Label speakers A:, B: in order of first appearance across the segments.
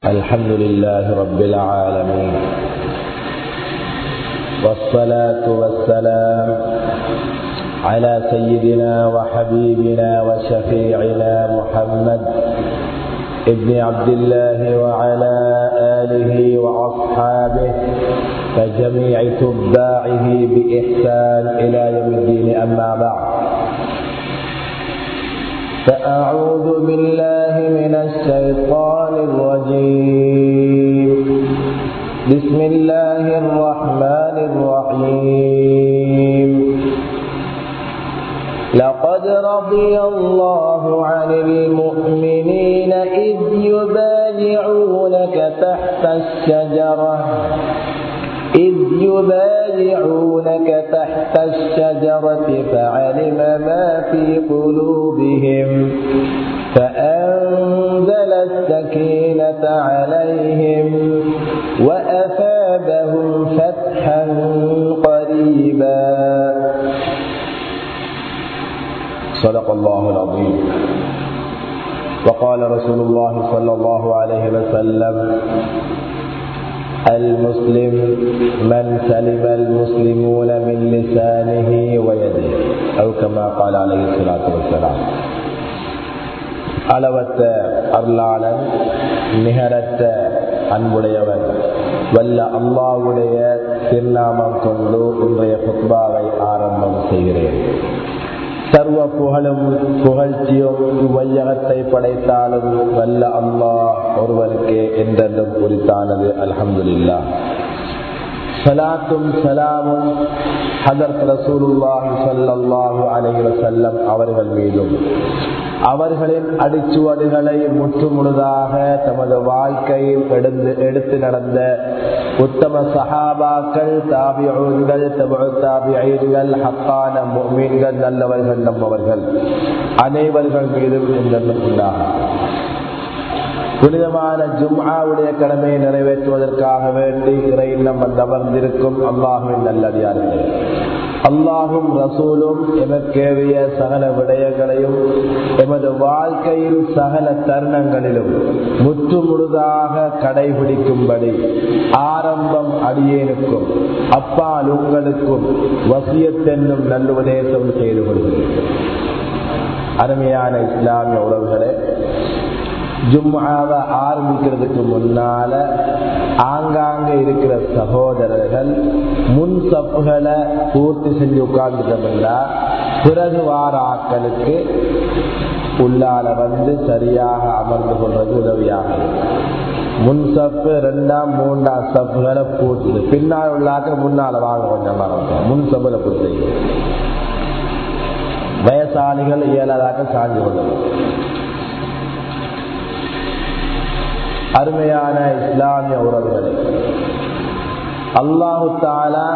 A: الحمد لله رب العالمين والصلاة والسلام على سيدنا وحبيبنا وشفيعنا محمد ابن عبد الله وعلى آله وأصحابه وجميع تباعه بإحسان إلى يوم الدين أما بعد فأعوذ بالله من الشيطان الرجيم بسم الله الرحمن الرحيم لقد رضي الله عن المؤمنين إذ يبايعونك تحت الشجرة إذ يبايعونك تحت الشجرة فعلم ما في قلوبهم فأنزل السكينة عليهم وأثابهم فتحا قريبا صدق الله العظيم وقال رسول الله صلى الله عليه وسلم المسلم من سلم المسلمون من لسانه ويده أو كما قال عليه الصلاة والسلام அளவற்ற அருளாளன் நிகரற்ற அன்புடையவன் வல்ல அல்லாவுடைய திருநாமம் கொண்டு இன்றைய புத்பாவை ஆரம்பம் செய்கிறேன் சர்வ புகழும் புகழ்ச்சியும் இவ்வையகத்தை படைத்தாலும் வல்ல அல்லாஹ் ஒருவனுக்கே என்றென்றும் குறித்தானது அல்ஹம்துல்லா சலாத்தும் சலாமும் ஹதரத் ரசூலுல்லாஹி ஸல்லல்லாஹு அலைஹி வஸல்லம் அவர்கள் மீதும் அவர்களின் அடிச்சுவடுகளை முற்றுமுழுதாக தமது வாழ்க்கையில் எடுத்து எடுத்து நடந்த உத்தம சஹாபாக்கள் தாபியூன்கள் தாபியர்கள் ஹக்கான மீன்கள் நல்லவர்கள் நம்மவர்கள் அனைவர்கள் மீதும் என்றென்றும் உண்டாகும் புனிதமான ஜும்ஆவுடைய கடமையை நிறைவேற்றுவதற்காக வேண்டி இறை நம்ம அமர்ந்திருக்கும் அல்லாஹுவின் நல்லடியார்கள் அல்லாஹும் ரசூலும் எமக்கேறிய சகல விடயங்களையும் எமது வாழ்க்கையின் சகல தருணங்களிலும் முற்று முழுதாக கடைபிடிக்கும்படி ஆரம்பம் அடியேனுக்கும் அப்பால் உங்களுக்கும் வசியத்தென்னும் நல்லுபதேசம் செய்து கொள்கிறேன் அருமையான இஸ்லாமிய உறவுகளே ஜும்மாவை ஆரம்பிக்கிறதுக்கு முன்னால ஆங்காங்க இருக்கிற சகோதரர்கள் முன் சப்புகளை பூர்த்தி செஞ்சு உட்கார்ந்துட்டோம்னா பிறகு வார ஆட்களுக்கு உள்ளால வந்து சரியாக அமர்ந்து கொள்வது உதவியாக முன் சப்பு ரெண்டாம் மூன்றாம் சப்புகளை பூர்த்தி பின்னால் உள்ளாக்க முன்னால வாங்க கொஞ்சம் மறந்து முன் சப்புல பூர்த்தி வயசாளிகள் இயலாதாக சாஞ்சு கொள்ளணும் அருமையான இஸ்லாமிய உறவுகள் அல்லாஹு தாலா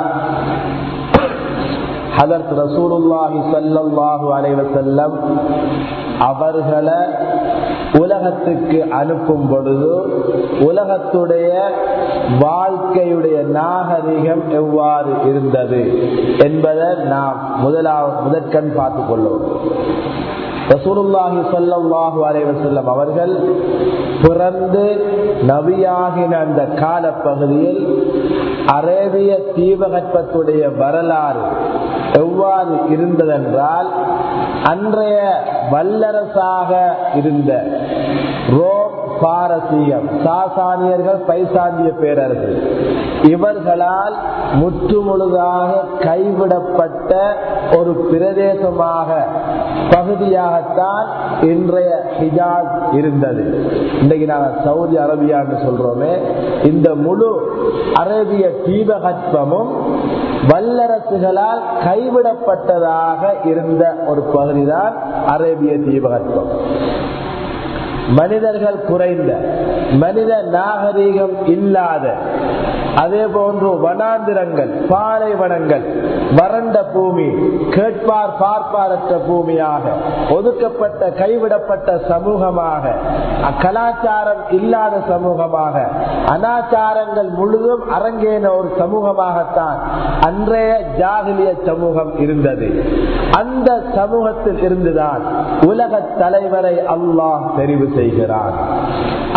A: ஹதரத் ரசூலுல்லாஹி சல்லாஹூ அலைவசல்லம் அவர்களை உலகத்துக்கு அனுப்பும் பொழுது உலகத்துடைய வாழ்க்கையுடைய நாகரிகம் எவ்வாறு இருந்தது என்பதை நாம் முதலாவது முதற்கண் பார்த்துக் கொள்ளுவோம் ரசூலுல்லாஹி சல்லாஹூ அலைவசல்லம் அவர்கள் பிறந்து நபியாகின அந்த காலப்பகுதியில் அரேபிய தீபகற்பத்துடைய வரலாறு எவ்வாறு இருந்ததென்றால் அன்றைய வல்லரசாக இருந்த ரோம் பாரசீகம் சாசானியர்கள் பைசாந்திய பேரரசு இவர்களால் முற்றுமுழுதாக கைவிடப்பட்ட ஒரு பிரதேசமாக பகுதியாகத்தான் இன்றைய ஹிஜாஸ் இருந்தது இன்றைக்கு நாங்கள் சவுதி அரேபியான்னு சொல்றோமே இந்த முழு அரேபிய தீபகற்பமும் வல்லரசுகளால் கைவிடப்பட்டதாக இருந்த ஒரு பகுதிதான் அரேபிய தீபகற்பம் மனிதர்கள் குறைந்த மனித நாகரீகம் இல்லாத அதே போன்று வனாந்திரங்கள் பாலைவனங்கள் வறண்ட பூமி கேட்பார் பார்ப்பாரற்ற பூமியாக ஒதுக்கப்பட்ட கைவிடப்பட்ட சமூகமாக கலாச்சாரம் இல்லாத சமூகமாக அனாச்சாரங்கள் முழுதும் அரங்கேன ஒரு சமூகமாகத்தான் அன்றைய ஜாகிலிய சமூகம் இருந்தது அந்த சமூகத்தில் இருந்துதான் உலக தலைவரை அல்லாஹ் தெரிவு செய்கிறான்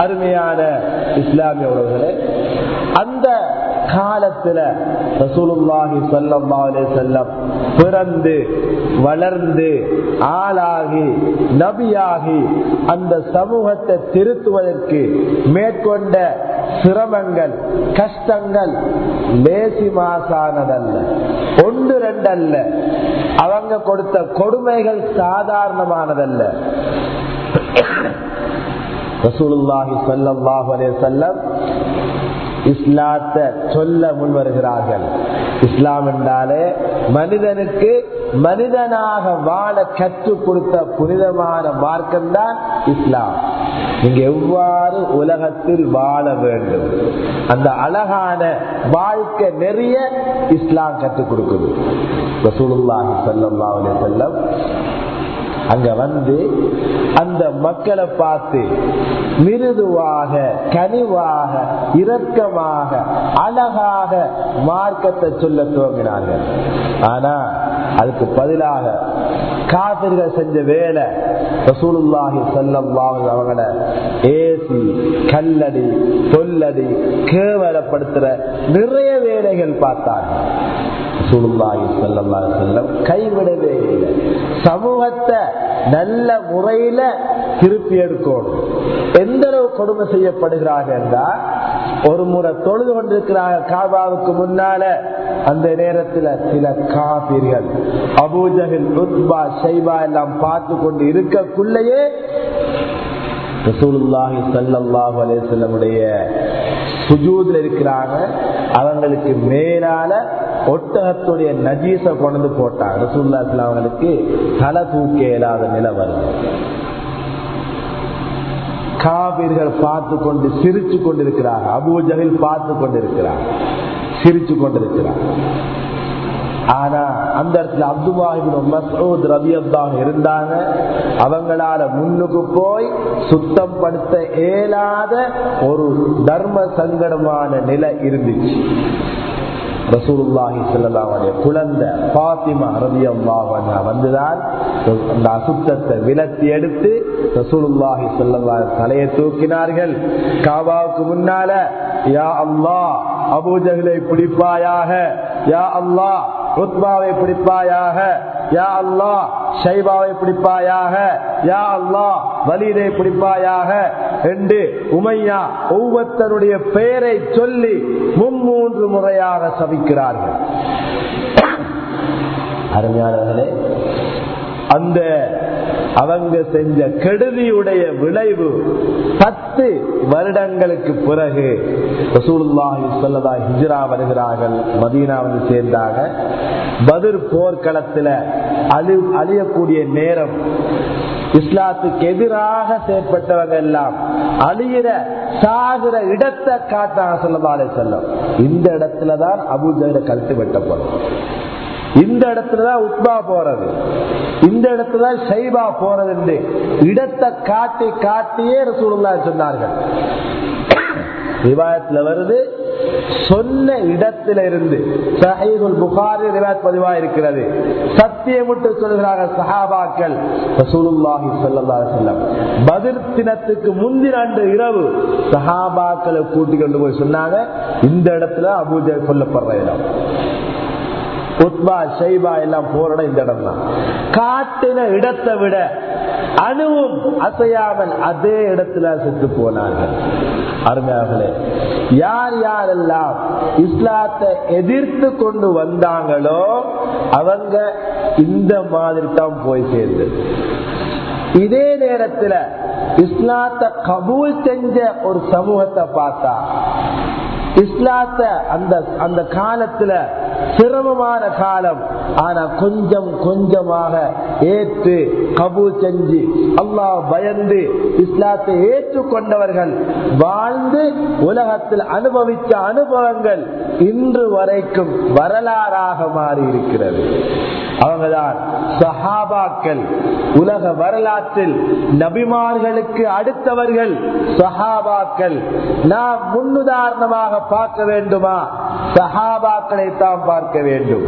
A: அருமையான இஸ்லாமிய உறவுகளே அந்த காலத்துல ரசூலுல்லாஹி ஸல்லல்லாஹு அலைஹி வஸல்லம் பிறந்து வளர்ந்து ஆளாகி நபியாகி அந்த சமூகத்தை திருத்துவதற்கு மேற்கொண்ட சிரமங்கள் கஷ்டங்கள் லேசி மாசானதல்ல ஒன்று ரெண்டல்ல அவங்க கொடுத்த கொடுமைகள் சாதாரணமானதல்ல ரசூலுல்லாஹி ஸல்லல்லாஹு அலைஹி வஸல்லம் இஸ்லாத்தை சொல்ல முன் வருகிறார்கள் இஸ்லாம் என்றாலே மனிதனுக்கு மனிதனாக வாழ கற்றுக் கொடுத்த புனிதமான மார்க்கம் தான் இஸ்லாம் நீங்க எவ்வாறு உலகத்தில் வாழ வேண்டும் அந்த அழகான வாழ்க்கை நிறைய இஸ்லாம் கற்றுக் கொடுக்குது ரசூலுல்லாஹி ஸல்லல்லாஹு அலைஹி வஸல்லம் அங்க வந்து அந்த மக்களை பார்த்து மிருதுவாக கனிவாக இரக்கமாக அழகாக மார்க்கத்தை சொல்ல துவங்கினார்கள் ஆனா அதுக்கு பதிலாக காபிர்கள் செஞ்ச வேலை ரசூலுல்லாஹி ஸல்லல்லாஹு அவங்கள ஏசி கல்லடி தொல்லடி கேவலப்படுத்துற நிறைய வேலைகள் பார்த்தார்கள் ரசூலுல்லாஹி ஸல்லல்லாஹு அலைஹி வஸல்லம் கைவிடவே இல்லை சமூகத்தை நல்ல முறையில திருப்பி எடுக்கணும் எந்த அளவு கொடுமை செய்யப்படுகிறார்கள் என்றால் ஒரு முறை தொழுது கொண்டிருக்கிறாங்க காபாவுக்கு முன்னால அந்த நேரத்தில் சில காபிர்கள் அபூஜகில் ருத்பா ஷைபா எல்லாம் பார்த்து கொண்டு இருக்கக்குள்ளேயே ரசூலுல்லாஹி ஸல்லல்லாஹு அலைஹி வஸல்லமுடைய சுஜூதுல இருக்கிறாங்க அவங்களுக்கு மேலால ஒட்டகத்துடைய நஜீச கொண்டு போட்டாங்க ரசூல்லா அவங்களுக்கு தலை தூக்க இயலாத நிலை வருது காவிர்கள் பார்த்து கொண்டு சிரிச்சு கொண்டிருக்கிறாங்க அபூஜகில் பார்த்து கொண்டிருக்கிறாங்க சிரிச்சு கொண்டிருக்கிறாங்க ஆனா அந்த இடத்துல அப்துல்லாஹிபின் மசூத் ரவி அப்தான் இருந்தாங்க அவங்களால முன்னுக்கு போய் சுத்தம் படுத்த இயலாத ஒரு தர்ம சங்கடமான நிலை இருந்துச்சு ரசூலுல்லாஹி ஸல்லல்லாஹு குழந்தை பாத்திமா ரலியல்லாஹு அன்ஹா வந்துதான் அந்த அசுத்தத்தை விலத்தி எடுத்து ரசூலுல்லாஹி ஸல்லல்லாஹு தலையை தூக்கினார்கள் காபாவுக்கு முன்னால யா அல்லாஹ் அபூஜஹலை பிடிப்பாயாக யா அல்லாஹ் ருத்பாவை பிடிப்பாயாக யா அல்லாஹ் ஷைபாவை பிடிப்பாயாக யா அல்லாஹ் வலீதை பிடிப்பாயாக என்று உமையா ஒவ்வொருத்தருடைய பெயரை சொல்லி மும்மூன்று முறையாக சபிக்கிறார்கள் அருமையாளர்களே அந்த அவங்க செஞ்ச கெடுதியுடைய விளைவு பத்து வருடங்களுக்கு பிறகு ரசூலுல்லாஹி சொல்லதா ஹிஜ்ரா வருகிறார்கள் மதீனா வந்து சேர்ந்தாங்க பதிர் போர்க்களத்துல அழி அழியக்கூடிய நேரம் இஸ்லாத்துக்கு எதிராக செயற்பட்டவங்க எல்லாம் அழியிற சாகிற இடத்தை காட்டாங்க சொல்லதாலே செல்லும் இந்த இடத்துலதான் அபுஜைட கழுத்து வெட்டப்படும் இந்த இடத்துலதான் உத்பா போறது இந்த இடத்துலதான் ஷைபா போறது இடத்தை காட்டி காட்டியே ரசூலுல்லா சொன்னார்கள் ரிவாயத்துல வருது சொன்ன இடத்தில இருந்து சஹீதுல் புகாரி ரிவாயத் பதிவா இருக்கிறது சத்தியமிட்டு சொல்கிறார்கள் சஹாபாக்கள் ரசூலுல்லாஹி ஸல்லல்லாஹு அலைஹி வஸல்லம் பதிர் தினத்துக்கு முந்தின அன்று இரவு சஹாபாக்களை கூட்டி கொண்டு போய் சொன்னாங்க இந்த இடத்துல அபூஜர் கொல்லப்படுற இடம் உத்பா ஷைபா எல்லாம் போற இந்த இடம் தான் காட்டின இடத்தை விட அணுவும் அசையாமல் அதே இடத்துல செத்து போனார்கள் அருமையாகலே யார் யாரெல்லாம் இஸ்லாத்தை எதிர்த்து கொண்டு வந்தாங்களோ அவங்க இந்த மாதிரி தான் போய் சேர்ந்தது இதே நேரத்தில் இஸ்லாத்தை கபூல் செஞ்ச ஒரு சமூகத்தை பார்த்தா இஸ்லாத்த அந்த அந்த காலத்துல சிரமமான காலம் ஆனா கொஞ்சம் கொஞ்சமாக ஏற்று கபூல் செஞ்சு அல்லாஹ் பயந்து இஸ்லாத்தை ஏற்றுக்கொண்டவர்கள் வாழ்ந்து உலகத்தில் அனுபவித்த அனுபவங்கள் இன்று வரைக்கும் வரலாறாக மாறி இருக்கிறது அவங்கதான் சஹாபாக்கள் உலக வரலாற்றில் நபிமார்களுக்கு அடுத்தவர்கள் சஹாபாக்கள் நாம் முன்னுதாரணமாக பார்க்க வேண்டுமா சஹாபாக்களை தான் பார்க்க வேண்டும்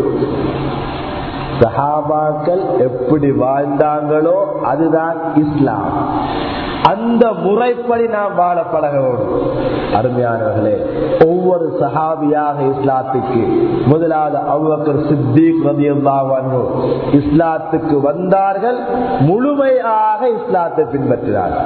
A: சஹாபாக்கள் எப்படி வாழ்ந்தாங்களோ அதுதான் இஸ்லாம் அந்த முறைப்படி நாம் வாழ பழக வேண்டும் அருமையானவர்களே ஒவ்வொரு சஹாபியாக இஸ்லாத்துக்கு முதலாவது அவ்வக்கர் சித்திக் ரதியல்லாஹு இஸ்லாத்துக்கு வந்தார்கள் முழுமையாக இஸ்லாத்தை பின்பற்றினார்கள்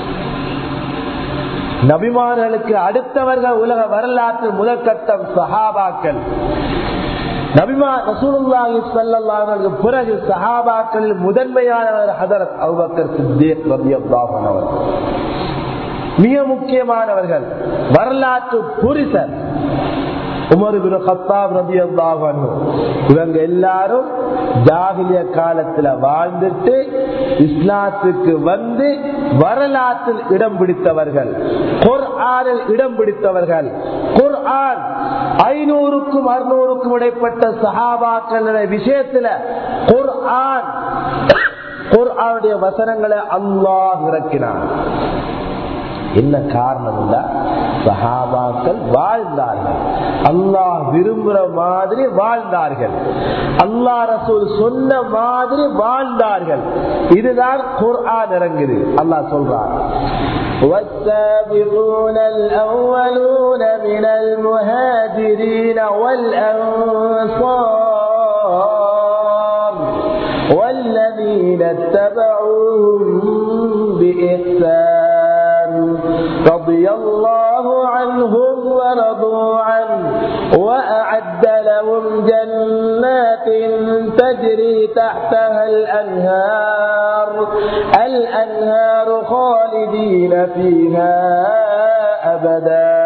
A: நபிமார்களுக்கு அடுத்தவர்கள் உலக வரலாற்று முதற்கட்டம் சஹாபாக்கள் நபிமா ரசூலுல்லாஹி ஸல்லல்லாஹு அலைஹி பிறகு சஹாபாக்களில் முதன்மையானவர் ஹதரத் அபூபக்கர் சித்திக் ரலியல்லாஹு அன்ஹு மிக முக்கியமானவர்கள் வரலாற்று புரிசர் உமர் பின் கத்தாப் ரலியல்லாஹு அன்ஹு இவங்க எல்லாரும் ஜாகிலிய காலத்துல வாழ்ந்துட்டு இஸ்லாத்துக்கு வந்து வரலாற்றில் இடம் பிடித்தவர்கள் குர்ஆனில் இடம் பிடித்தவர்கள் குர்ஆன் ஐநூறுக்கும் அறுநூறுக்கும் இடைப்பட்ட சஹாபாக்களுடைய விஷயத்துல குர்ஆன் குர்ஆனுடைய வசனங்களை அல்லாஹ் இறக்கினான் என்ன காரணம் சஹாபாக்கள் வாழ்ந்தார்கள் அல்லாஹ் விரும்புற மாதிரி வாழ்ந்தார்கள் அல்லாஹ் ரசூல் சொன்ன மாதிரி வாழ்ந்தார்கள் இதுதான் குர்ஆன் இறங்குது அல்லாஹ் சொல்றான்
B: والسابقون الأولون من المهاجرين والأنصار والذين اتبعوهم بإحسان رضي الله عنهم ورضوا عنه وأعد لهم جنات تجري تحتها الأنهار الأنهار خالدين فيها أبدا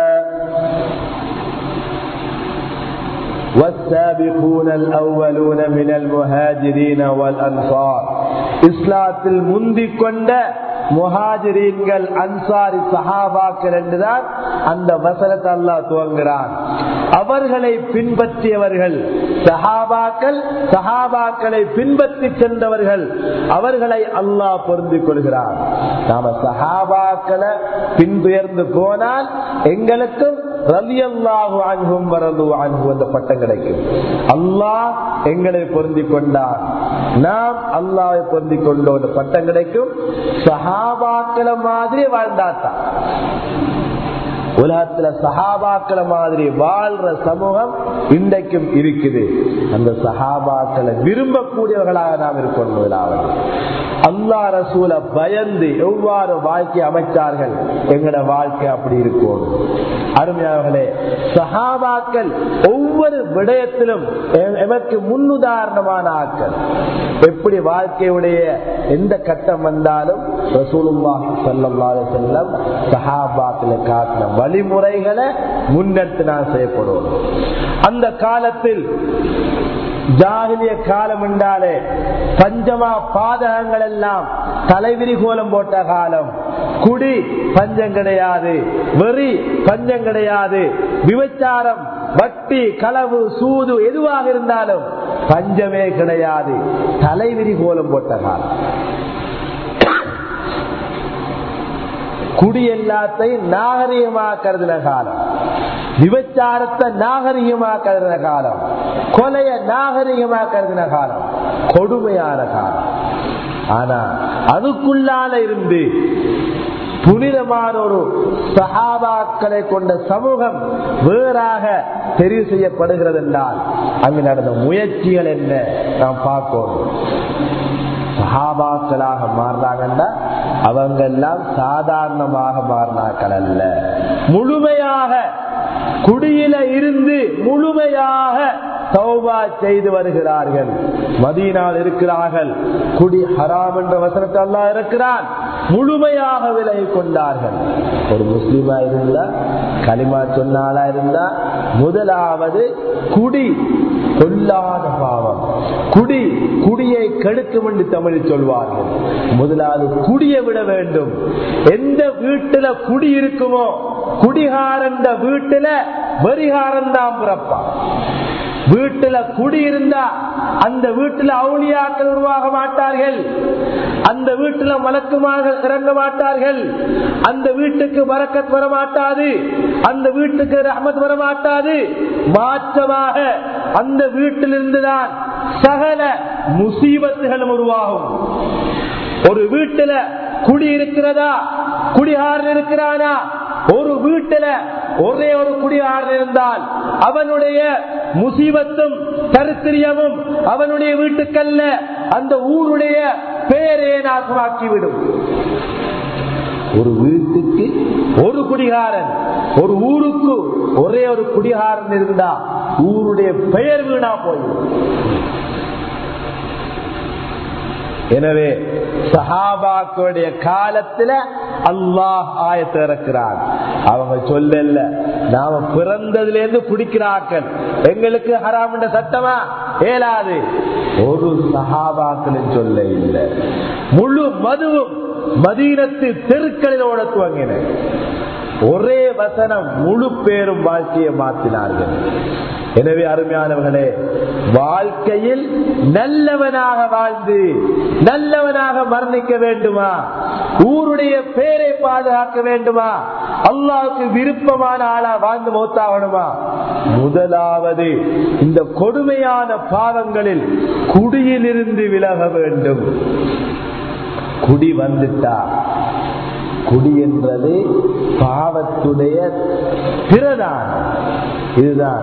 A: والسابقون الأولون من المهاجرين والأنصار இஸ்லாத்தில் முந்திக் கொண்ட முஹாஜிரீன்கள் அன்சாரி சஹாபாக்கள் என்றுதான் அந்த வசனத்தை அல்லாஹ் துவங்குகிறான் அவர்களை பின்பற்றியவர்கள் சஹாபாக்கள் சஹாபாக்களை பின்பற்றி சென்றவர்கள் அவர்களை அல்லாஹ் பொருந்திக் கொள்கிறான் நாம சஹாபாக்களை பின்புயர்ந்து போனால் எங்களுக்கும் ரலியல்லாஹு அன்ஹும் வரது அன்ஹு அந்த பட்டம் கிடைக்கும் அல்லாஹ் எங்களை பொருந்திக் கொண்டார் நாம் அல்லாவை பொருந்திக் கொண்டோம் அந்த பட்டம் கிடைக்கும் சஹாபாக்களை மாதிரி வாழ்ந்தாத்தான் உலகத்துல சஹாபாக்களை மாதிரி வாழ்ற சமூகம் இன்றைக்கும் இருக்குது அந்த சஹாபாக்களை விரும்பக்கூடியவர்களாக நாம் இருக்கணும் முதலாவது அல்லா ரசூல பயந்து எவ்வாறு வாழ்க்கை அமைச்சார்கள் எங்கட வாழ்க்கை அப்படி இருக்கும் அருமையாளர்களே சஹாபாக்கள் ஒவ்வொரு விடயத்திலும் எமக்கு முன்னுதாரணமான ஆட்கள் எப்படி வாழ்க்கையுடைய எந்த கட்டம் வந்தாலும் ரசூலுல்லாஹி ஸல்லல்லாஹு அலைஹி வஸல்லம் சஹாபாக்களை காட்டின வழிமுறைகளை முன்னெடுத்து நான் செய்யப்படுவோம் அந்த காலத்தில் ஜாகிலிய காலம் என்றாலே பஞ்சமா பாதகங்கள் எல்லாம் தலைவிரி கோலம் போட்ட காலம் குடி பஞ்சம் கிடையாது வெறி பஞ்சம் கிடையாது விபச்சாரம் வட்டி களவு சூது எதுவாக இருந்தாலும் பஞ்சமே கிடையாது தலைவிரி கோலம் போட்ட காலம் குடி எல்லாத்தையும் நாகரிகமா கருதின காலம் விபச்சாரத்தை நாகரிகமா கருதின காலம் கொலைய நாகரிகமா கருதின காலம் கொடுமையான காலம் ஆனா அதுக்குள்ளால இருந்து புனிதமான ஒரு சகாபாக்களை கொண்ட சமூகம் வேறாக தெரிவு செய்யப்படுகிறது என்றால் அங்கு நடந்த முயற்சிகள் என்ன நாம் பார்க்கணும் சகாபாக்களாக மாறினாங்கன்னா அவங்க எல்லாம் சாதாரணமாக மாறினாக்கள் அல்ல முழுமையாக குடியில இருந்து முழுமையாக சௌபா செய்து வருகிறார்கள் மதீனால் இருக்கிறார்கள் குடி ஹராம் என்ற வசனத்தை அல்லா இருக்கிறான் முழுமையாக விலகி கொண்டார்கள் ஒரு முஸ்லீமா இருந்தா களிமா சொன்னாலா இருந்தா முதலாவது குடி கொல்லாத பாவம் குடி குடியை கெடுக்கும் என்று தமிழில் சொல்வார்கள் முதலாவது குடியை விட வேண்டும் எந்த வீட்டுல குடி இருக்குமோ குடிகாரந்த வீட்டுல வெறிகாரன் தான் பிறப்பான் வீட்டுல குடி இருந்தா அந்த வீட்டுல அவுளியாக்கள் உருவாக மாட்டார்கள் அந்த வீட்டுல மலக்குமாக இறங்க மாட்டார்கள் அந்த வீட்டுக்கு வரக்கத் வர மாட்டாது அந்த வீட்டுக்கு ரஹமத் வர மாட்டாது மாற்றமாக அந்த வீட்டிலிருந்துதான் சகல முசீபத்துகளும் உருவாகும் ஒரு வீட்டுல குடி இருக்கிறதா குடிகாரன் இருக்கிறானா ஒரு வீட்டுல ஒரே ஒரு குடிகாரன் இருந்தால் அவனுடைய முசீபத்தும் தரித்திரியமும் அவனுடைய வீட்டுக்கல்ல அந்த ஊருடைய பெயரே நாசமாக்கிவிடும் ஒரு வீட்டுக்கு ஒரு குடிகாரன் ஒரு ஊருக்கு ஒரே ஒரு குடிகாரன் இருந்தா ஊருடைய பெயர் வீணா போயிடும் எனவே சஹாபாக்களுடைய காலத்துல அல்லாஹ் ஆயத்தை இறக்கிறான் அவங்க சொல்லல நாம பிறந்ததுல இருந்து குடிக்கிறார்கள் எங்களுக்கு ஹராம் சட்டமா ஏலாது ஒரு சஹாபாக்களும் சொல்ல இல்லை முழு மதுவும் மதீனத்து தெருக்களில் ஓட துவங்கின ஒரே வசனம் முழு பேரும் வாழ்க்கையை மாற்றினார்கள் எனவே அருமையானவர்களே வாழ்க்கையில் நல்லவனாக வாழ்ந்து நல்லவனாக மரணிக்க வேண்டுமா ஊருடைய பேரை பாதுகாக்க வேண்டுமா அல்லாவுக்கு விருப்பமான ஆளா வாழ்ந்து மௌத்தாகணுமா முதலாவது இந்த கொடுமையான பாவங்களில் குடியிலிருந்து விலக வேண்டும் குடி வந்துட்டா குடி என்றது பாவத்துடைய பிரதான் இதுதான்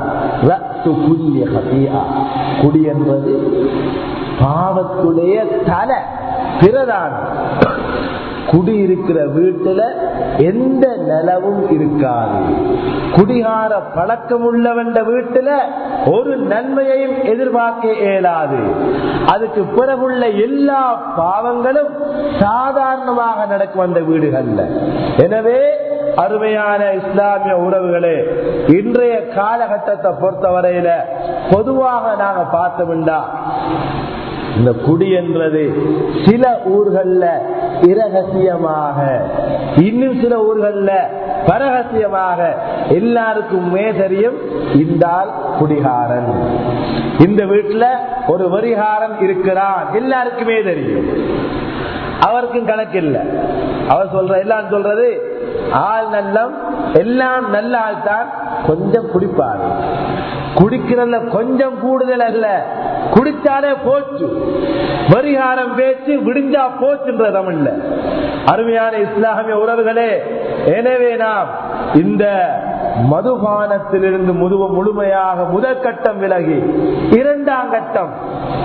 A: குடி என்பது பாவத்துடைய தலை பிரதான் குடி இருக்கிற வீட்டுல எந்த நிலவும் இருக்காது குடிகார பழக்கம் உள்ளவன் வீட்டுல ஒரு நன்மையையும் எதிர்பார்க்க இயலாது அதுக்கு பிறகுள்ள எல்லா பாவங்களும் சாதாரணமாக நடக்கும் அந்த வீடுகள்ல எனவே அருமையான இஸ்லாமிய உறவுகளே இன்றைய காலகட்டத்தை பொறுத்தவரையில பொதுவாக நாங்க பார்த்தோம்டா இந்த குடி என்றது சில ஊர்கள்ல இரகசியமாக இன்னும் சில ஊர்கள்ல பரகசியமாக எல்லாருக்குமே தெரியும் இந்த குடிகாரன் இந்த வீட்டுல ஒரு வரிகாரன் இருக்கிறான் எல்லாருக்குமே தெரியும் அவருக்கும் கணக்கு இல்லை அவர் சொல்ற எல்லாம் சொல்றது ஆள் நல்லம் எல்லாம் நல்ல ஆள் தான் கொஞ்சம் குடிப்பாரு குடிக்கிறதுல கொஞ்சம் கூடுதல் அல்ல குடிச்சாலே போச்சு பரிகாரம் பேச்சு விடிஞ்சா போச்சுன்ற தமிழ்ல அருமையான இஸ்லாமிய உறவுகளே எனவே நாம் இந்த மதுபானத்திலிருந்து முதுவ முழுமையாக முதல் கட்டம் விலகி இரண்டாம் கட்டம்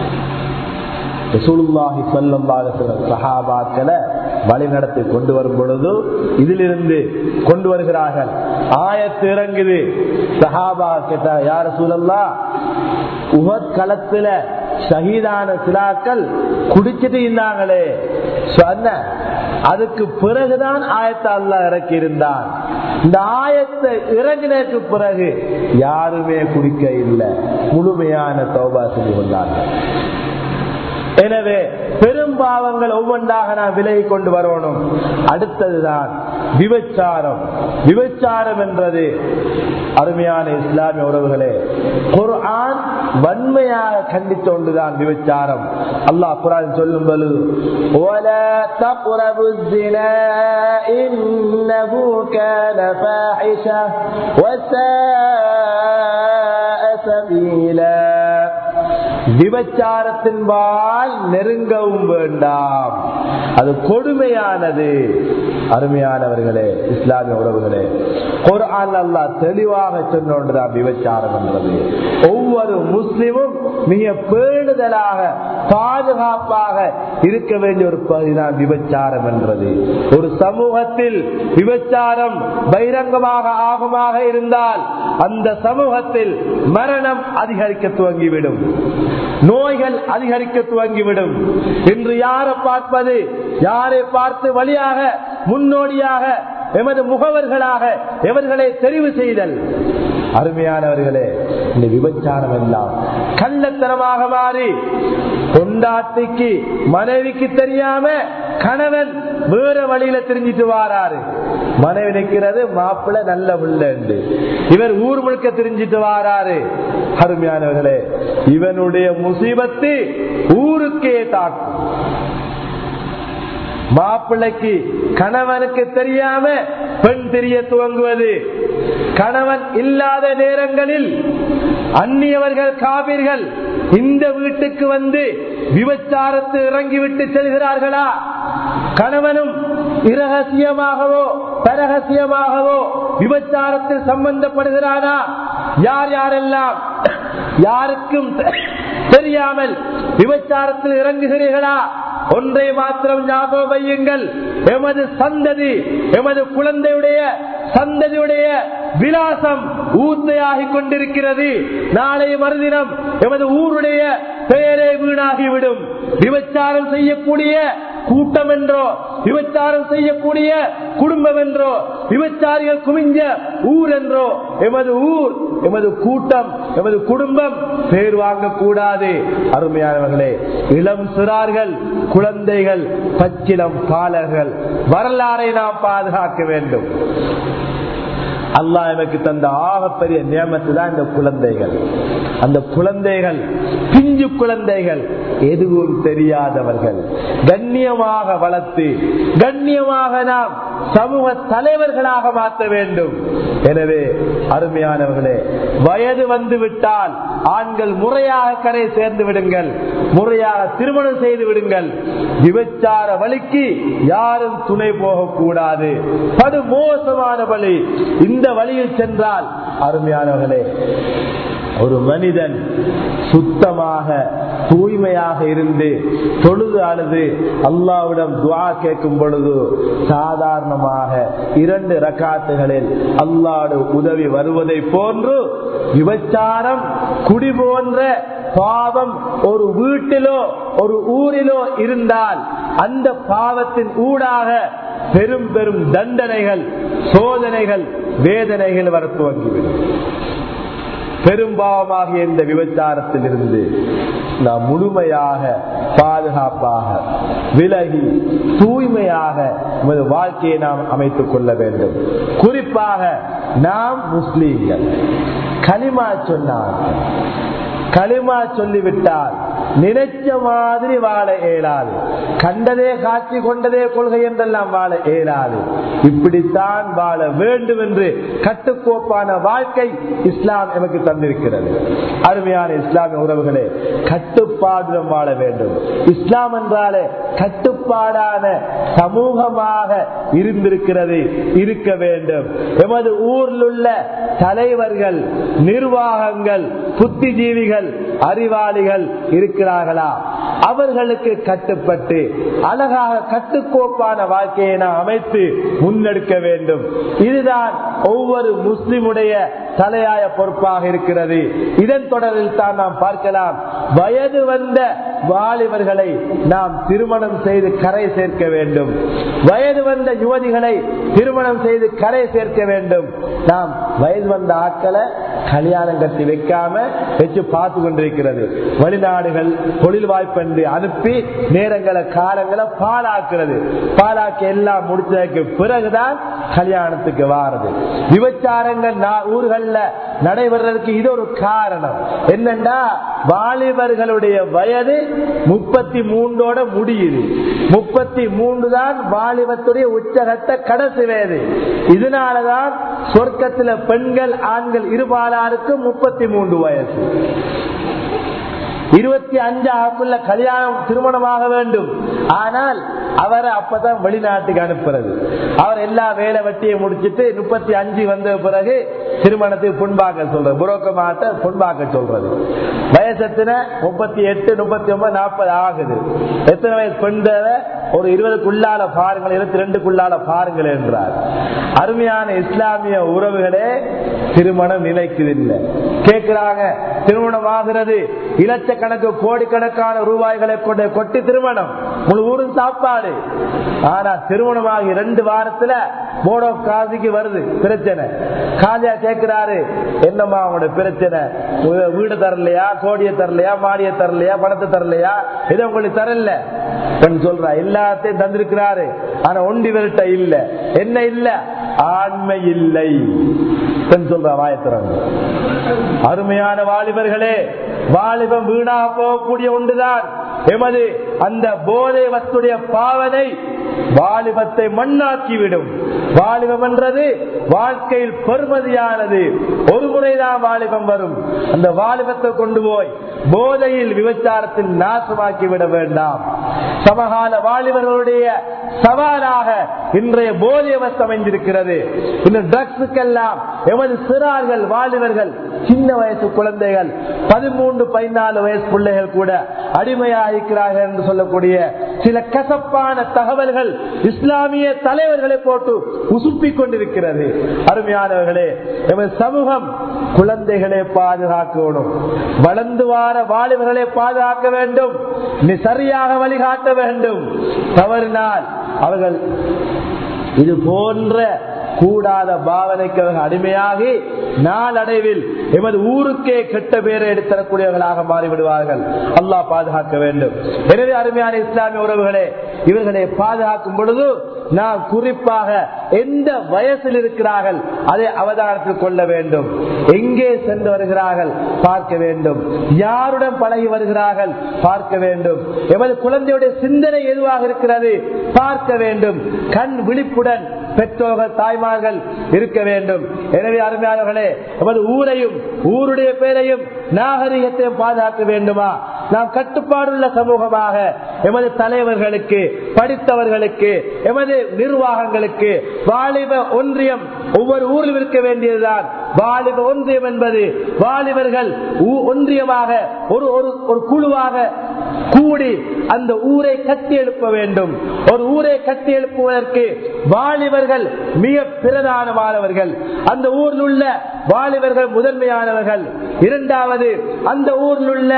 A: ரசூலுல்லாஹி சஹாபாக்களை வழிநடத்தி கொண்டு வரும் பொழுது இதிலிருந்து கொண்டு வருகிறார்கள் ஆயத்து இறங்குது சஹாபா கேட்டா யார சூழல்லா உகத் களத்துல ஷஹீதான சிலாக்கள் குடிச்சிட்டு இருந்தாங்களே சொன்ன அதுக்கு பிறகுதான் ஆயத்தை அல்ல இறக்கி இருந்தான் இந்த ஆயத்தை இறங்கினதுக்கு பிறகு யாருமே குடிக்க இல்லை முழுமையான தௌபா செஞ்சு கொண்டார்கள் எனவே பெரும்பாவங்கள் ஒவ்வொன்றாக நாம் விலகி கொண்டு வரணும் அடுத்ததுதான் விபச்சாரம் விபச்சாரம் என்றது அருமையான இஸ்லாமிய உறவுகளே குர்ஆன் வன்மையாக கண்டித்து கொண்டுதான் விபச்சாரம் அல்லாஹ் குரான் சொல்லும் பொழுது
B: ولا تقربوا الزنا إنه كان فاحشة وساء سبيلا
A: விபச்சாரத்தின் வாழ் நெருங்கவும் வேண்டாம் அது கொடுமையானது அருமையானவர்களே இஸ்லாமிய உறவுகளே குர்ஆன் அல்லாஹ் தெளிவாக சொன்னோன்றுதான் விபச்சாரம் என்றது ஒவ்வொரு முஸ்லிமும் மிக பேணுதலாக பாதுகாப்பாக இருக்க வேண்டிய ஒரு பகுதிதான் விபச்சாரம் என்றது ஒரு சமூகத்தில் விபச்சாரம் பகிரங்கமாக ஆகமாக இருந்தால் அந்த சமூகத்தில் மரணம் அதிகரிக்க துவங்கிவிடும் நோய்கள் அதிகரிக்க துவங்கிவிடும் இன்று யாரை பார்ப்பது யாரை பார்த்து வழியாக முன்னோடியாக எமது முகவர்களாக எவர்களை தெரிவு செய்தல் அருமையானவர்களே இந்த விபச்சாரம் எல்லாம் கள்ளத்தனமாக மாறி கொண்டாட்டிக்கு மனைவிக்கு தெரியாம கணவன் வேற வழியில தெரிஞ்சிட்டு வாராரு மனைவி நிற்கிறது மாப்பிள்ள நல்ல பிள்ளை இவர் ஊர் முழுக்க தெரிஞ்சிட்டு வாராரு அருமையானவர்களே இவனுடைய முசீபத்து ஊருக்கே தாக்கும் மாப்பிள்ளைக்கு கணவனுக்கு தெரியாம பெண் தெரிய துவங்குவது கணவன் இல்லாத நேரங்களில் அந்நியவர்கள் காவிர்கள் இந்த வீட்டுக்கு வந்து விபச்சாரத்து இறங்கிவிட்டு செல்கிறார்களா கணவனும் இரகசியமாகவோ பரகசியமாகவோ விபச்சாரத்தில் சம்பந்தப்படுகிறானா யார் யாரெல்லாம் யாருக்கும் தெரியாமல் விபச்சாரத்தில் இறங்குகிறீர்களா ஒன்றை மாத்திரம் ஞாபகம் வையுங்கள் எமது சந்ததி எமது குழந்தையுடைய சந்ததியுடைய விலாசம் ஊத்தையாகி கொண்டிருக்கிறது நாளை மறுதினம் எமது ஊருடைய பெயரே வீணாகிவிடும் விபச்சாரம் செய்யக்கூடிய கூட்டம் என்றோ விபச்சாரம் செய்யக்கூடிய குடும்பம் என்றோ விபச்சாரிகள் குமிஞ்ச ஊர் என்றோ எமது ஊர் எமது கூட்டம் எமது குடும்பம் பேர் வாங்கக்கூடாது அருமையானவர்களே இளம் சிறார்கள் குழந்தைகள் பச்சிலம் பாலர்கள் வரலாறை நாம் பாதுகாக்க வேண்டும் அல்லாஹ் எனக்கு தந்த ஆகப்பெரிய நியமத்து தான் இந்த குழந்தைகள் அந்த குழந்தைகள் பிஞ்சு குழந்தைகள் எதுவும் தெரியாதவர்கள் கண்ணியமாக வளர்த்து கண்ணியமாக நாம் சமூக தலைவர்களாக மாற்ற வேண்டும் எனவே அருமையானவர்களே வயது வந்து விட்டால் ஆண்கள் முறையாக கரை சேர்ந்து விடுங்கள் முறையாக திருமணம் செய்து விடுங்கள் விபச்சார வழிக்கு யாரும் துணை போகக்கூடாது படு மோசமான வழி இந்த வழியில் சென்றால் அருமையானவர்களே ஒரு மனிதன் சுத்தமாக தூய்மையாக இருந்து தொழுது அழுது அல்லாவிடம் துவா கேட்கும் பொழுது சாதாரணமாக இரண்டு ரக்காத்துகளில் அல்லாடு உதவி வருவதை போன்று விபச்சாரம் குடி போன்ற பாவம் ஒரு வீட்டிலோ ஒரு ஊரிலோ இருந்தால் அந்த பாவத்தின் ஊடாக பெரும் பெரும் தண்டனைகள் சோதனைகள் வேதனைகள் வர துவங்கிவிடும் பெரும்பாவமாகிய இந்த விபச்சாரத்தில் இருந்து நாம் முழுமையாக பாதுகாப்பாக விலகி தூய்மையாக நமது வாழ்க்கையை நாம் அமைத்துக் கொள்ள வேண்டும் குறிப்பாக நாம் முஸ்லீம்கள் களிமா சொன்னார்கள் களிமா சொல்லிவிட்டால் நினைச்ச மாதிரி வாழ இயலாது கண்டதே காட்சி கொண்டதே கொள்கை என்றெல்லாம் வாழ இயலாது இப்படித்தான் வாழ வேண்டும் என்று கட்டுக்கோப்பான வாழ்க்கை இஸ்லாம் எமக்கு தந்திருக்கிறது அருமையான இஸ்லாமிய உறவுகளே கட்டுப்பாடுடன் வாழ வேண்டும் இஸ்லாம் என்றாலே கட்டுப்பாடான சமூகமாக இருந்திருக்கிறது இருக்க வேண்டும் எமது ஊரில் உள்ள தலைவர்கள் நிர்வாகங்கள் புத்திஜீவிகள் அறிவாளிகள் இருக்கிறார்களா அவர்களுக்கு கட்டுப்பட்டு அழகாக கட்டுக்கோப்பான வாழ்க்கையை நாம் அமைத்து முன்னெடுக்க வேண்டும் இதுதான் ஒவ்வொரு முஸ்லிமுடைய தலையாய பொறுப்பாக இருக்கிறது இதன் தொடரில் தான் நாம் பார்க்கலாம் வயது வந்த வாலிபர்களை நாம் திருமணம் செய்து கரை சேர்க்க வேண்டும் வயது வந்த யுவதிகளை திருமணம் செய்து கரை சேர்க்க வேண்டும் நாம் வயது வந்த ஆட்களை கல்யாணம் கட்டி வைக்காம வச்சு பார்த்து கொண்டிருக்கிறது வெளிநாடுகள் தொழில் வாய்ப்பு அனுப்பி நேரங்களை காலங்களை பாலாக்குறது பாலாக்கி எல்லாம் முடிச்சதுக்கு பிறகுதான் கல்யாணத்துக்கு வாரது விபச்சாரங்கள் ஊர்கள்ல நடைபெறதுக்கு இது ஒரு காரணம் என்னண்டா வாலிபர்களுடைய வயது முப்பத்தி மூன்றோட முடியுது முப்பத்தி மூன்று தான் வாலிபத்துடைய உச்சகட்ட கடைசி வயது இதனாலதான் சொர்க்கத்துல பெண்கள் ஆண்கள் இருபாலாருக்கு முப்பத்தி மூன்று வயசு இருபத்தி அஞ்சு ஆகுள்ள கல்யாணம் திருமணமாக வேண்டும் ஆனால் அவரை அப்பதான் வெளிநாட்டுக்கு அனுப்புறது அவர் எல்லா வேலை வட்டியை முடிச்சிட்டு முப்பத்தி அஞ்சு வந்த பிறகு திருமணத்துக்கு பொன்பாக்க சொல்றது புரோக்க மாட்ட பொன்பாக்க சொல்றது வயசத்தின முப்பத்தி எட்டு முப்பத்தி ஒன்பது நாற்பது ஆகுது எத்தனை வயசு பெண்களை ஒரு இருபதுக்குள்ளால பாருங்கள் இருபத்தி ரெண்டுக்குள்ளால பாருங்கள் என்றார் அருமையான இஸ்லாமிய உறவுகளே திருமணம் நிலைக்குதில்லை கேட்கிறாங்க திருமணம் ஆகிறது இலட்சக்கணக்கு கோடிக்கணக்கான ரூபாய்களை கொண்டு கொட்டி திருமணம் முழு ஊரும் சாப்பாடு ஆனா திருமணமாகி ரெண்டு வாரத்துல போடோ காசிக்கு வருது பிரச்சனை காஜா கேட்கிறாரு என்னம்மா அவங்களோட பிரச்சனை வீடு தரலையா கோடியை தரலையா மாடியை தரலையா பணத்தை தரலையா இதை உங்களுக்கு தரல பெண் சொல்றா எல்லாத்தையும் தந்திருக்கிறாரு ஆனா ஒண்டி விரட்ட இல்ல என்ன இல்ல ஆண்மை இல்லை பெண் சொல்றா வாயத்திறங்க அருமையான வாலிபர்களே வாலிபம் வீணா போகக்கூடிய ஒன்றுதான் எமது அந்த போதை வத்துடைய பாவனை வாலிபத்தை மண்ணாக்கிவிடும் வாலிபம் என்றது வாழ்க்கையில் பெருமதியானது ஒரு முறைதான் வாலிபம் வரும் அந்த வாலிபத்தை கொண்டு போய் போதையில் விபச்சாரத்தில் நாசமாக்கி விட வேண்டாம் சமகால வாலிபர்களுடைய சவாலாக இன்றைய போதியவஸ்து அமைந்திருக்கிறது இந்த ட்ரக்ஸுக்கெல்லாம் எமது சிறார்கள் வாலிபர்கள் சின்ன வயசு குழந்தைகள் பதிமூன்று பதினாலு வயசு பிள்ளைகள் கூட அடிமையாகிறார்கள் என்று சொல்லக்கூடிய சில கசப்பான தகவல்கள் இஸ்லாமிய தலைவர்களை போட்டு உசுப்பிக் கொண்டிருக்கிறது அருமையானவர்களே எமது சமூகம் குழந்தைகளை பாதுகாக்கணும் வளர்ந்து வார வாலிபர்களை பாதுகாக்க வேண்டும் நீ சரியாக வழிகாட்ட வேண்டும் தவறினால் அவர்கள் இது போன்ற கூடாத பாவனைக்கு அவர்கள் அடிமையாகி நாளடைவில் எமது ஊருக்கே கெட்ட பேரை எடுத்தரக்கூடியவர்களாக மாறிவிடுவார்கள் அல்லாஹ் பாதுகாக்க வேண்டும் எனவே அருமையான இஸ்லாமிய உறவுகளே இவர்களை பாதுகாக்கும் பொழுது நாம் குறிப்பாக எந்த வயசில் இருக்கிறார்கள் அதை அவதானத்தில் கொள்ள வேண்டும் எங்கே சென்று வருகிறார்கள் பார்க்க வேண்டும் யாருடன் பழகி வருகிறார்கள் பார்க்க வேண்டும் எமது குழந்தையுடைய சிந்தனை எதுவாக இருக்கிறது பார்க்க வேண்டும் கண் விழிப்புடன் பெற்றோர்கள் தாய்மார்கள் இருக்க வேண்டும் எனவே அருமையாளர்களே எமது ஊரையும் ஊருடைய பேரையும் நாகரிகத்தையும் பாதுகாக்க வேண்டுமா நாம் கட்டுப்பாடுள்ள சமூகமாக எமது தலைவர்களுக்கு படித்தவர்களுக்கு எமது நிர்வாகங்களுக்கு வாலிப ஒன்றியம் ஒவ்வொரு ஊரில் இருக்க வேண்டியதுதான் வாலிப ஒன்றியம் என்பது வாலிபர்கள் ஊ- ஒன்றியமாக ஒரு ஒரு ஒரு குழுவாக கூடி அந்த ஊரை கட்டி எழுப்ப வேண்டும் ஒரு ஊரை கட்டி எழுப்புவதற்கு வாலிபர்கள் மிக பிரதானமானவர்கள் அந்த ஊரில் உள்ள வாலிபர்கள் முதன்மையானவர்கள் இரண்டாவது அந்த ஊரில் உள்ள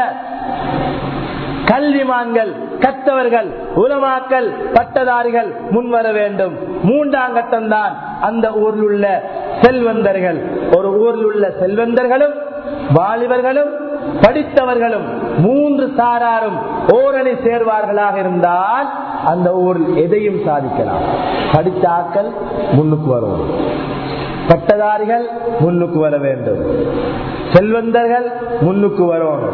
A: கல்விமான்கள் கத்தவர்கள் உலமாக்கல் பட்டதாரிகள் முன்வர வேண்டும் மூன்றாம் கட்டம் தான் அந்த ஊரில் உள்ள செல்வந்தர்கள் ஒரு ஊரில் உள்ள செல்வந்தர்களும் வாலிபர்களும் படித்தவர்களும் மூன்று சாராரும் ஓரணி சேர்வார்களாக இருந்தால் அந்த ஊரில் எதையும் சாதிக்கலாம் படித்த ஆக்கள் முன்னுக்கு வரும் பட்டதாரிகள் முன்னுக்கு வர வேண்டும் செல்வந்தர்கள் முன்னுக்கு வரணும்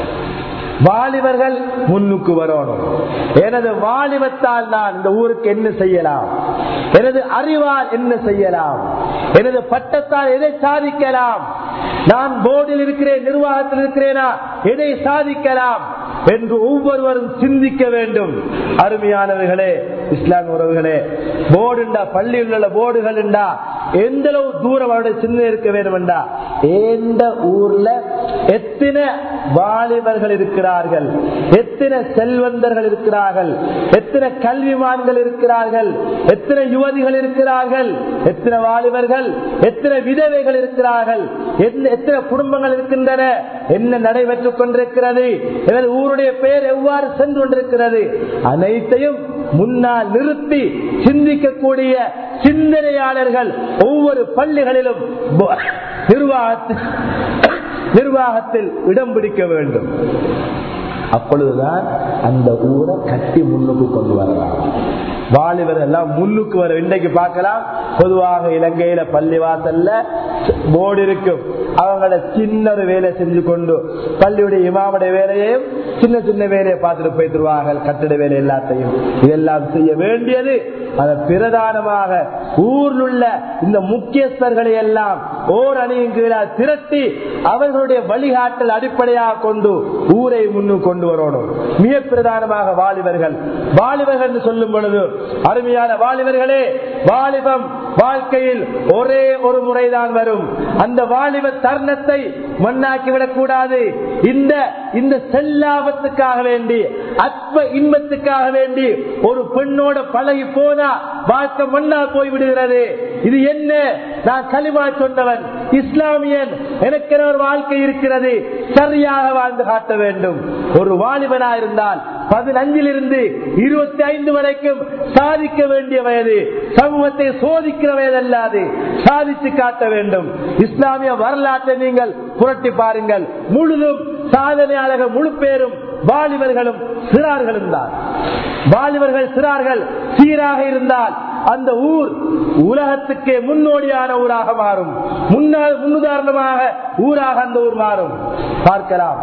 A: வாலிபர்கள் முன்னுக்கு வரணும் எனது வாலிபத்தால் நான் இந்த ஊருக்கு என்ன செய்யலாம் எனது அறிவால் என்ன செய்யலாம் எனது பட்டத்தால் எதை சாதிக்கலாம் நான் போர்டில் இருக்கிறேன் நிர்வாகத்தில் இருக்கிறேனா எதை சாதிக்கலாம் என்று ஒவ்வொருவரும் சிந்திக்க வேண்டும் அருமையானவர்களே இஸ்லாம் உறவுகளே போர்டுண்டா பள்ளியில் உள்ள போர்டுகள் உண்டா எந்த அளவு தூரம் அவருடைய சிந்தனை இருக்க வேண்டும் என்றா எந்த ஊர்ல எத்தனை வாலிபர்கள் இருக்கிறார்கள் எத்தனை செல்வந்தர்கள் இருக்கிறார்கள் எத்தனை கல்விமான்கள் இருக்கிறார்கள் எத்தனை யுவதிகள் இருக்கிறார்கள் எத்தனை வாலிபர்கள் எத்தனை விதவைகள் இருக்கிறார்கள் என்ன- எத்தனை குடும்பங்கள் இருக்கின்றன என்ன நடைபெற்றுக் கொண்டிருக்கிறது எனது ஊருடைய பெயர் எவ்வாறு சென்று கொண்டிருக்கிறது அனைத்தையும் முன்னால் நிறுத்தி சிந்திக்கக்கூடிய சிந்தனையாளர்கள் ஒவ்வொரு பள்ளிகளிலும் ப- நிர்வாகத்தில் நிர்வாகத்தில் இடம் பிடிக்க வேண்டும் அப்பொழுதுதான் அந்த ஊரை கட்டி முன்னுக்கு கொண்டு வரலாம் வாலிபர் எல்லாம் முன்னுக்கு வர இன்றைக்கு பார்க்கலாம் பொதுவாக இலங்கையில பள்ளிவாசல்ல போர்டு இருக்கும் அவங்கள சின்ன ஒரு வேலை செஞ்சு கொண்டு பள்ளியுடைய இமாமுடைய வேலையையும் சின்ன சின்ன வேலையை பார்த்துட்டு போய்த்துருவார்கள் கட்டிட வேலை எல்லாத்தையும் இதெல்லாம் செய்ய வேண்டியது அதை பிரதானமாக ஊரில் உள்ள இந்த முக்கியஸ்தர்களை எல்லாம் ஓர் அணியின் கீழால் திரட்டி அவர்களுடைய வழிகாட்டல் அடிப்படையாக கொண்டு ஊரை முன்னுக்கு கொண்டு வரணும் மிக பிரதானமாக வாலிபர்கள் வாலிபர்கள் என்று சொல்லும் பொழுது அருமையான வாலிபர்களே வாலிபம் வாழ்க்கையில் ஒரே ஒரு முறைதான் வரும் அந்த வாலிப தருணத்தை மண்ணாக்கி விடக் கூடாது இந்த இந்த செல்லாபத்துக்காக வேண்டி அற்ப இன்பத்துக்காக வேண்டி ஒரு பெண்ணோட பழகி போனா வாழ்க்கை மண்ணா போய் விடுகிறது இது என்ன நான் களிமா சொன்னவன் இஸ்லாமியன் எனக்கு ஒரு வாழ்க்கை இருக்கிறது சரியாக வாழ்ந்து காட்ட வேண்டும் ஒரு வாலிபனா இருந்தால் பதினஞ்சிலிருந்து இருபத்தி ஐந்து வரைக்கும் சாதிக்க வேண்டிய வயது சமூகத்தை சோதிக்கிற வயது அல்லாது சாதித்து காட்ட வேண்டும் இஸ்லாமிய வரலாற்றை நீங்கள் புரட்டி பாருங்கள் முழுதும் சாதனையாளர்கள் முழு பேரும் வாலிபர்களும் சிறார்களும் தான் வாலிபர்கள் சிறார்கள் சீராக இருந்தால் அந்த ஊர் உலகத்துக்கே முன்னோடியான ஊராக மாறும் முன்னால் முன்னுதாரணமாக ஊராக அந்த ஊர் மாறும் பார்க்கலாம்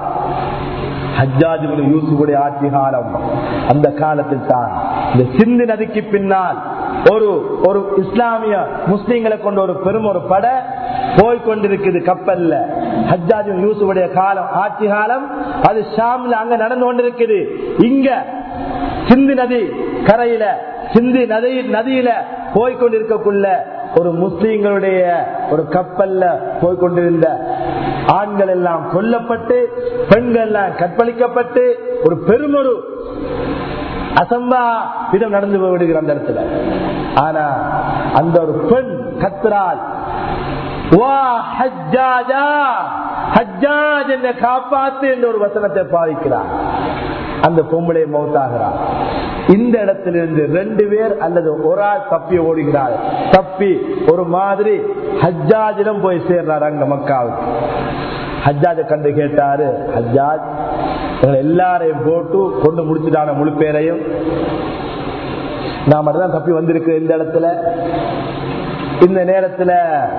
A: ஹஜ்ஜாஜ் இப்னு யூசுஃபுடைய ஆட்சி காலம் அந்த காலத்தில் தான் இந்த சிந்து நதிக்கு பின்னால் ஒரு ஒரு இஸ்லாமிய முஸ்லீம்களை கொண்ட ஒரு பெரும் ஒரு படை போய்கொண்டிருக்குது கப்பல்ல ஹஜ்ஜாஜ் இப்னு யூசுஃபுடைய காலம் ஆட்சி காலம் அது ஷாம்ல அங்க நடந்து கொண்டிருக்குது இங்க சிந்து நதி கரையில சிந்தி நதி நதியில போய்கொண்டிருக்கக்குள்ள ஒரு முஸ்லீம்களுடைய ஒரு கப்பல்ல போய்கொண்டிருந்த ஆண்கள் எல்லாம் கொல்லப்பட்டு பெண்கள் எல்லாம் கற்பழிக்கப்பட்டு ஒரு பெருமொரு அசம்பா விதம் நடந்து விடுகிற அந்த இடத்துல ஆனா அந்த ஒரு பெண் கத்துறாள் வா ஹஜ்ஜாஜா ஹஜ்ஜாஜ் என்னை காப்பாத்து என்ற ஒரு வசனத்தை பாவிக்கிறார் அந்த பொம்பளை மௌத்தாகிறார் இந்த இடத்திலிருந்து ரெண்டு பேர் அல்லது ஒரு ஆள் தப்பி ஓடுகிறார் தப்பி ஒரு மாதிரி ஹஜ்ஜாஜிடம் போய் சேர்றாரு அங்க மக்காவுக்கு ஹஜ்ஜாஜ கண்டு கேட்டாரு ஹஜ்ஜாஜ் எங்களை எல்லாரையும் போட்டு கொண்டு முடிச்சுட்டான முழு பேரையும் நான் மட்டும்தான் தப்பி வந்திருக்கு இந்த இடத்துல இந்த நேரத்துல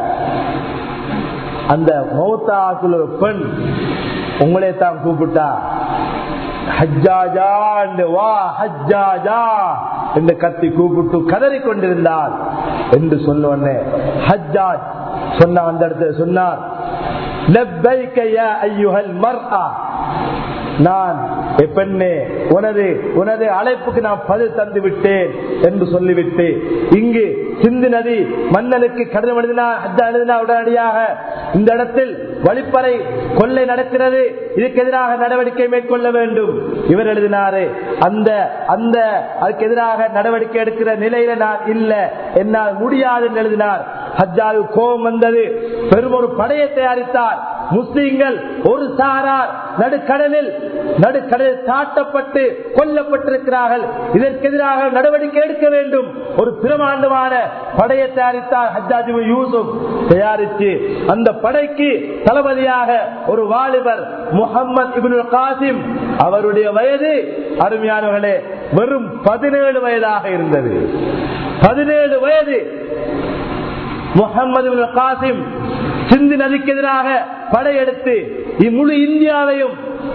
A: அந்த மௌத்தாக்குள்ள ஒரு பெண் உங்களே தான் கூப்பிட்டா ஹஜ்ஜாஜா வா ஹஜ்ஜாஜா என்று கத்தி கூப்பிட்டு கதறி கொண்டிருந்தார் என்று சொன்னோடனே ஹஜ்ஜாஜ் சொன்ன அந்த இடத்துல சொன்னார் லப்பைக்க யா ஐயுஹல் மர்ஆ நான் பெண்ணே உனது உனது அழைப்புக்கு நான் பதில் தந்து விட்டேன் என்று சொல்லிவிட்டு இங்கு சிந்து நதி மன்னனுக்கு கடிதம் எழுதினா எழுதினா உடனடியாக இந்த இடத்தில் வழிப்பறை கொள்ளை நடக்கிறது இதுக்கு எதிராக நடவடிக்கை மேற்கொள்ள வேண்டும் இவர் எழுதினாரு அந்த அந்த அதுக்கு எதிராக நடவடிக்கை எடுக்கிற நிலையில நான் இல்ல என்னால் முடியாது என்று எழுதினார் ஹஜ்ஜாவு கோபம் வந்தது பெரும் ஒரு படையை தயாரித்தார் முஸ்லீம்கள் ஒரு சாரார் நடுக்கடலில் நடுக்கடலில் தாட்டப்பட்டு கொல்லப்பட்டிருக்கிறார்கள் இதற்கு எதிராக நடவடிக்கை எடுக்க வேண்டும் ஒரு பிரமாண்டமான படையை தயாரித்தார் ஹஜ்ஜாஜி யூசுப் தயாரித்து அந்த படைக்கு தளபதியாக ஒரு வாலிபர் முகமது இபின் காசிம் அவருடைய வயது அருமையானவர்களே வெறும் பதினேழு வயதாக இருந்தது பதினேழு வயது முகமது காசிம் சிந்து நதிக்கு எதிராக படையெடுத்து இம்முழு இந்தியாவையும்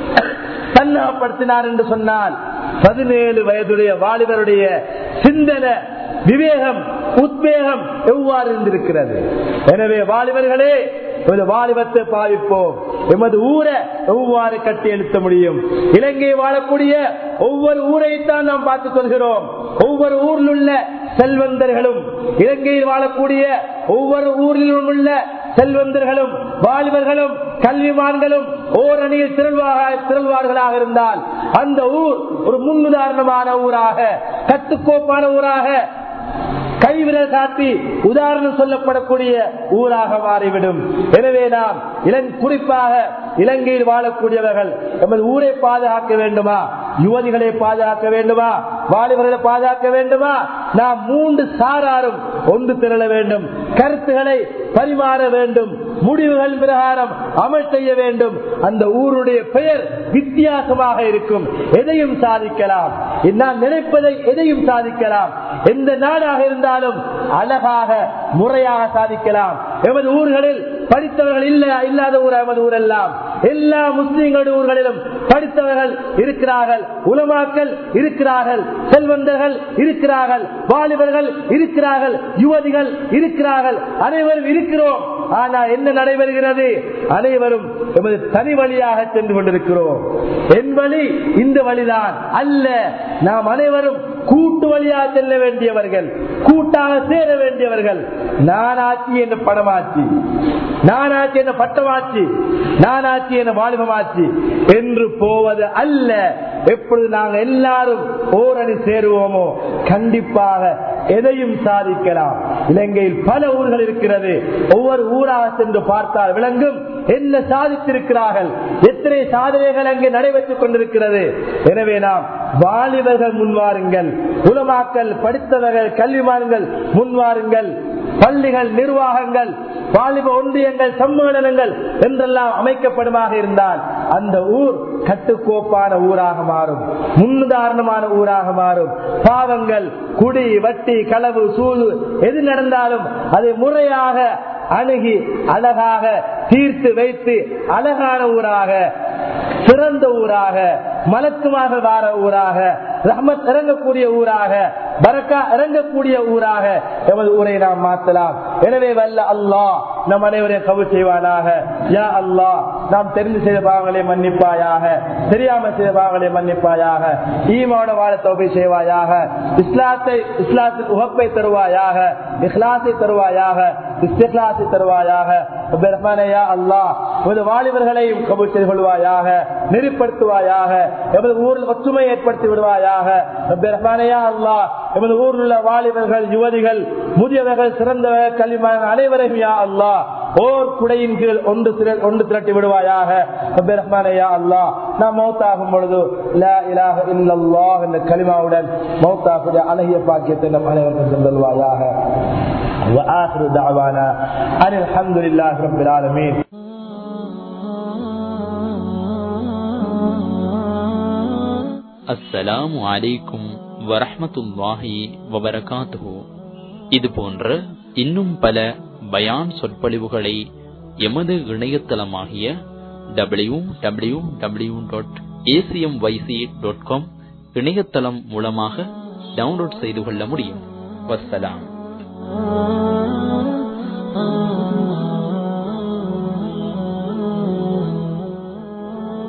A: தன்னகப்படுத்தினார் என்று சொன்னால் பதினேழு வயதுடைய வாலிபருடைய சிந்தனை விவேகம் உத்வேகம் எவ்வாறு இருந்திருக்கிறது எனவே வாலிபர்களே எமது வாலிபத்தை பாவிப்போம் எமது ஊரை எவ்வாறு கட்டி எழுத்த முடியும் இலங்கையை வாழக்கூடிய ஒவ்வொரு ஊரைத்தான் நாம் பார்த்து சொல்கிறோம் ஒவ்வொரு ஊரில் உள்ள செல்வந்தர்களும் இலங்கையில் வாழக்கூடிய ஒவ்வொரு ஊரிலும் உள்ள செல்வந்தர்களும் வாலிபர்களும் கல்விமான்களும் ஓரணியில் திரள்வாக திரள்வார்களாக இருந்தால் அந்த ஊர் ஒரு முன்னுதாரணமான ஊராக கட்டுக்கோப்பான ஊராக கைவிரல் காட்டி உதாரணம் சொல்லப்படக்கூடிய ஊராக மாறிவிடும் எனவே நாம் இளங் குறிப்பாக இலங்கையில் வாழக்கூடியவர்கள் எமது ஊரை பாதுகாக்க வேண்டுமா யுவதிகளை பாதுகாக்க வேண்டுமா வாலிபர்களை பாதுகாக்க வேண்டுமா நாம் மூன்று சாராரும் ஒன்று திரள வேண்டும் கருத்துக்களை பரிமாற வேண்டும் முடிவுகள் பிரகாரம் அமல் செய்ய வேண்டும் அந்த ஊருடைய பெயர் வித்தியாசமாக இருக்கும் எதையும் சாதிக்கலாம் நாம் நினைப்பதை எதையும் சாதிக்கலாம் எந்த நாடாக இருந்தாலும் அழகாக முறையாக சாதிக்கலாம் எமது ஊர்களில் படித்தவர்கள் இல்ல இல்லாத ஊர் எமது ஊரெல்லாம் எல்லா முஸ்லீம்களுடைய ஊர்களிலும் படித்தவர்கள் இருக்கிறார்கள் உலமாக்கள் இருக்கிறார்கள் செல்வந்தர்கள் இருக்கிறார்கள் வாலிபர்கள் இருக்கிறார்கள் யுவதிகள் இருக்கிறார்கள் அனைவரும் இருக்கிறோம் ஆனா என்ன நடைபெறுகிறது அனைவரும் எமது தனி வழியாக சென்று கொண்டிருக்கிறோம் என் வழி இந்த வழிதான் அல்ல நாம் அனைவரும் கூட்டு வழியாக செல்ல வேண்டியவர்கள் கூட்டாக சேர வேண்டியவர்கள் நானாட்சி என்ற படமாட்சி நானாட்சி என்ற பட்டமாட்சி நானாட்சி என்ற வாலிபமாட்சி என்று போவது அல்ல எப்பொழுது நாங்கள் எல்லாரும் ஓரணி சேருவோமோ கண்டிப்பாக எதையும் சாதிக்கலாம் இலங்கையில் பல ஊர்கள் இருக்கிறது ஒவ்வொரு ஊராக சென்று பார்த்தால் விளங்கும் என்ன சாதித்திருக்கிறார்கள் எத்தனை சாதனைகள் அங்கே நடைபெற்றுக் கொண்டிருக்கிறது எனவே நாம் வாலிபர்கள் முன்வாருங்கள் உலமாக்கல் படித்தவர்கள் கல்விமான்கள் முன்வாருங்கள் பள்ளிகள் நிர்வாகங்கள் வாலிப ஒன்றியங்கள் சம்மேளனங்கள் என்றெல்லாம் அமைக்கப்படுமாக இருந்தால் அந்த ஊர் கட்டுக்கோப்பான ஊராக மாறும் முன்னுதாரணமான ஊராக மாறும் பாவங்கள் குடி வட்டி களவு சூது எது நடந்தாலும் அதை முறையாக அணுகி அழகாக தீர்த்து வைத்து அழகான ஊராக சிறந்த ஊராக மலக்குமாக வார ஊராக ரஹமத் இறங்கக்கூடிய ஊராக பரக்கா இறங்கக்கூடிய ஊராக எமது ஊரை நாம் மாற்றலாம் எனவே வல்ல அல்லாஹ் நம் அனைவரையும் கபூல் செய்வானாக யா அல்லாஹ் நாம் தெரிந்து செய்த பாவங்களை மன்னிப்பாயாக தெரியாம செய்த பாவங்களை மன்னிப்பாயாக ஈமான வாழ தோப்பை செய்வாயாக இஸ்லாத்தை இஸ்லாத்தில் உகப்பை தருவாயாக இஸ்லாத்தை தருவாயாக இஸ்திக்லாத்தை தருவாயாக ரஹ்மானே யா அல்லாஹ் உமது வாலிபர்களையும் கபூல் செய்து கொள்வாயாக நெறிப்படுத்துவாயாக எமது ஊரில் ஒற்றுமை ஏற்படுத்தி விடுவாயாக ரஹ்மானே யா அல்லாஹ் எமது ஊரில் உள்ள வாலிபர்கள் யுவதிகள் முதியவர்கள் சிறந்தவர்கள் கல்விமான அனைவரையும் யா அல்லாஹ் ஓர் குடையின் கீழ் ஒன்று திர- ஒன்று திரட்டி விடுவாயாக ரப்பே ரஹ்மானே யா அல்லாஹ் நாம் மௌத்தாகும் பொழுது லா இலாஹ இல்லல்லாஹ் என்ற கலிமாவுடன் மௌத்தாக்குடைய அழகிய பாக்கியத்தை நம் அனைவருக்கும் தந்தல்வாயாக وآخر دعوانا أن الحمد لله رب العالمين
C: அஸ்ஸலாமு அலைக்கும் வரஹ்மத்துல்லாஹி வபரகாத்துஹு இது போன்ற இன்னும் பல பயான் சொற்பொழிவுகளை எமது இணையதளமாகிய W W W dot ACM YC dot com இணையதளம் மூலமாக டவுன்லோட் செய்து கொள்ள முடியும் வஸ்ஸலாம்
D: ah